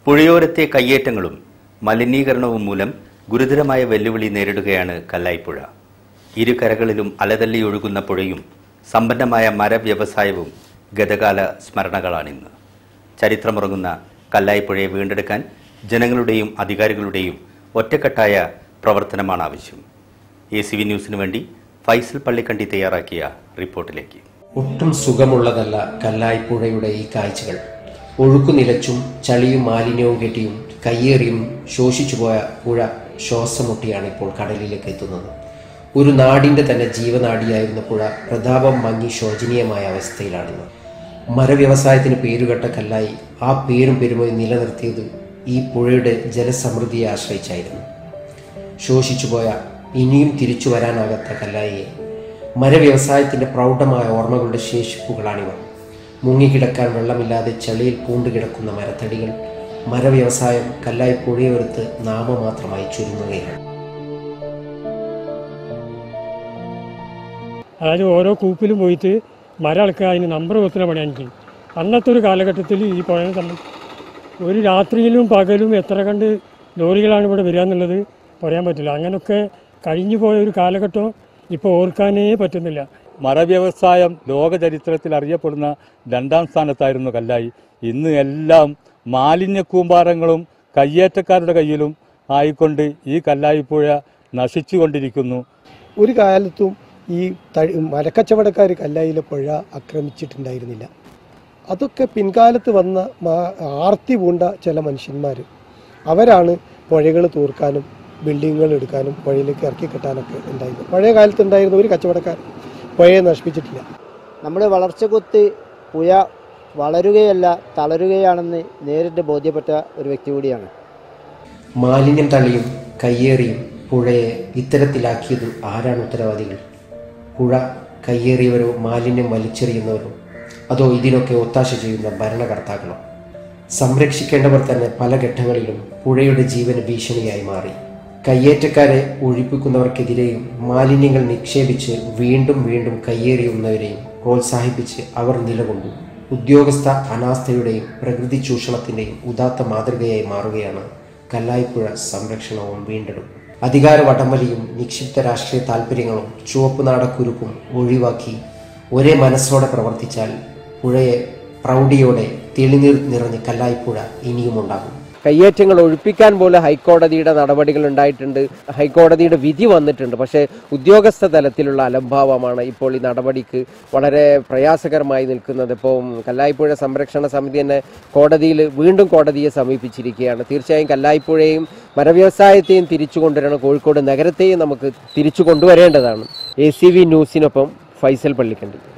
പുഴയോരത്തെ കയ്യേറ്റങ്ങളും മലിനീകരണവും മൂലം ഗുരുതരമായ വെല്ലുവിളി നേരിടുകയാണ് കല്ലായിപ്പുഴ ഇരു കരകളിലും അലതല്ലി ഒഴുകുന്ന പുഴയും സമ്പന്നമായ മരവ്യവസായവും ഗതകാല സ്മരണകളാണിന്ന് ചരിത്രമുറങ്ങുന്ന കല്ലായിപ്പുഴയെ വീണ്ടെടുക്കാൻ ജനങ്ങളുടെയും അധികാരികളുടെയും ഒറ്റക്കെട്ടായ പ്രവർത്തനമാണ് ആവശ്യം എ സി വി ന്യൂസിനു വേണ്ടി ഫൈസൽ പള്ളിക്കണ്ടി തയ്യാറാക്കിയ റിപ്പോർട്ടിലേക്ക് ഒട്ടും സുഖമുള്ളതല്ല കല്ലായിപ്പുഴയുടെ ഈ കാഴ്ചകൾ ഒഴുക്കു നിലച്ചും ചളിയും മാലിന്യവും കെട്ടിയും കയ്യേറിയും ശോഷിച്ചുപോയ പുഴ ശ്വാസമുട്ടിയാണ് ഇപ്പോൾ കടലിലേക്ക് എത്തുന്നത് ഒരു നാടിന്റെ തന്നെ ജീവനാടിയായിരുന്ന പുഴ പ്രതാപം മങ്ങി ശോചനീയമായ അവസ്ഥയിലാണിന്ന് മരവ്യവസായത്തിന് പേരുകെട്ട കല്ലായി ആ പേരും പെരുമയും നിലനിർത്തിയത് ഈ പുഴയുടെ ജലസമൃദ്ധിയെ ആശ്രയിച്ചായിരുന്നു ശോഷിച്ചുപോയ ഇനിയും തിരിച്ചു വരാനാകാത്ത കല്ലായിയെ മരവ്യവസായത്തിന്റെ പ്രൗഢമായ ഓർമ്മകളുടെ ശേഷിപ്പുകളാണിവ മുങ്ങിക്കിടക്കാൻ വെള്ളമില്ലാതെ ചളിയിൽ പൂണ്ടുകിടക്കുന്ന മരത്തടികൾ മരവ്യവസായം കല്ലായി പുഴയോരത്ത് നാമമാത്രമായി ചുരുങ്ങുകയാണ് അതായത് ഓരോ കൂപ്പിലും പോയിട്ട് മരം അളക്കുക അതിന് നമ്പർ വെക്കുന്ന പണി എനിക്ക് അന്നത്തെ ഒരു കാലഘട്ടത്തിൽ ഈ പുഴയെ സംബന്ധിച്ച് ഒരു രാത്രിയിലും പകലും എത്ര കണ്ട് ലോറികളാണ് ഇവിടെ വരിക എന്നുള്ളത് പറയാൻ പറ്റില്ല അങ്ങനെയൊക്കെ കഴിഞ്ഞു പോയ ഒരു കാലഘട്ടം ഇപ്പോൾ ഓർക്കാനേ പറ്റുന്നില്ല മരവ്യവസായം ലോക ചരിത്രത്തിൽ അറിയപ്പെടുന്ന രണ്ടാം സ്ഥാനത്തായിരുന്നു കല്ലായി ഇന്ന് എല്ലാം മാലിന്യ കൂമ്പാരങ്ങളും കയ്യേറ്റക്കാരുടെ കയ്യിലും ആയിക്കൊണ്ട് ഈ കല്ലായിപ്പുഴ നശിച്ചുകൊണ്ടിരിക്കുന്നു ഒരു കാലത്തും ഈ തഴി മരക്കച്ചവടക്കാർ കല്ലായിലെ പുഴ ആക്രമിച്ചിട്ടുണ്ടായിരുന്നില്ല അതൊക്കെ പിൻകാലത്ത് വന്ന മാ- ആർത്തി പൂണ്ട ചില മനുഷ്യന്മാർ അവരാണ് പുഴകൾ തൂർക്കാനും ബിൽഡിങ്ങുകൾ എടുക്കാനും പുഴയിലേക്ക് ഇറക്കി കെട്ടാനൊക്കെ ഉണ്ടായിരുന്നത് പഴയ കാലത്ത് ഉണ്ടായിരുന്ന ഒരു കച്ചവടക്കാർ പുഴയെ നശിപ്പിച്ചിട്ടില്ല നമ്മുടെ വളർച്ചക്കൊത്ത് പുഴ വളരുകയല്ല തളരുകയാണെന്ന് നേരിട്ട് ബോധ്യപ്പെട്ട ഒരു വ്യക്തി കൂടിയാണ് മാലിന്യം തള്ളിയും കയ്യേറിയും പുഴയെ ഇത്തരത്തിലാക്കിയത് ആരാണ് ഉത്തരവാദികൾ പുഴ കയ്യേറിയവരോ മാലിന്യം വലിച്ചെറിയുന്നവരോ അതോ ഇതിനൊക്കെ ഒത്താശ ചെയ്യുന്ന ഭരണകർത്താക്കളോ സംരക്ഷിക്കേണ്ടവർ തന്നെ പല ഘട്ടങ്ങളിലും പുഴയുടെ ജീവന് ഭീഷണിയായി മാറി കയ്യേറ്റക്കാരെ ഒഴിപ്പിക്കുന്നവർക്കെതിരെയും മാലിന്യങ്ങൾ നിക്ഷേപിച്ച് വീണ്ടും വീണ്ടും കയ്യേറിയുന്നവരെയും പ്രോത്സാഹിപ്പിച്ച് അവർ നിലകൊണ്ടു ഉദ്യോഗസ്ഥ അനാസ്ഥയുടെയും പ്രകൃതി ചൂഷണത്തിന്റെയും ഉദാത്ത മാതൃകയായി മാറുകയാണ് കല്ലായിപ്പുഴ സംരക്ഷണവും വീണ്ടെടുപ്പും അധികാര വടംവലിയും നിക്ഷിപ്ത രാഷ്ട്രീയ താല്പര്യങ്ങളും ചുവപ്പ് നാടക്കുരുക്കും ഒഴിവാക്കി ഒരേ മനസ്സോടെ പ്രവർത്തിച്ചാൽ പുഴയെ പ്രൗഢിയോടെ തെളിനീർ നിറഞ്ഞ കല്ലായിപ്പുഴ ഇനിയും ഉണ്ടാകും കയ്യേറ്റങ്ങൾ ഒഴിപ്പിക്കാൻ പോലും ഹൈക്കോടതിയുടെ നടപടികൾ ഉണ്ടായിട്ടുണ്ട് ഹൈക്കോടതിയുടെ വിധി വന്നിട്ടുണ്ട് പക്ഷേ ഉദ്യോഗസ്ഥ തലത്തിലുള്ള അലംഭാവമാണ് ഇപ്പോൾ ഈ നടപടിക്ക് വളരെ പ്രയാസകരമായി നിൽക്കുന്നത് ഇപ്പോൾ കല്ലായിപ്പുഴ സംരക്ഷണ സമിതി തന്നെ കോടതിയിൽ വീണ്ടും കോടതിയെ സമീപിച്ചിരിക്കുകയാണ് തീർച്ചയായും കല്ലായിപ്പുഴയും മരവ്യവസായത്തെയും തിരിച്ചു കൊണ്ടുവരണം കോഴിക്കോട് നഗരത്തെയും നമുക്ക് തിരിച്ചു കൊണ്ടുവരേണ്ടതാണ് എ സി വി ന്യൂസിനൊപ്പം ഫൈസൽ പള്ളിക്കണ്ടി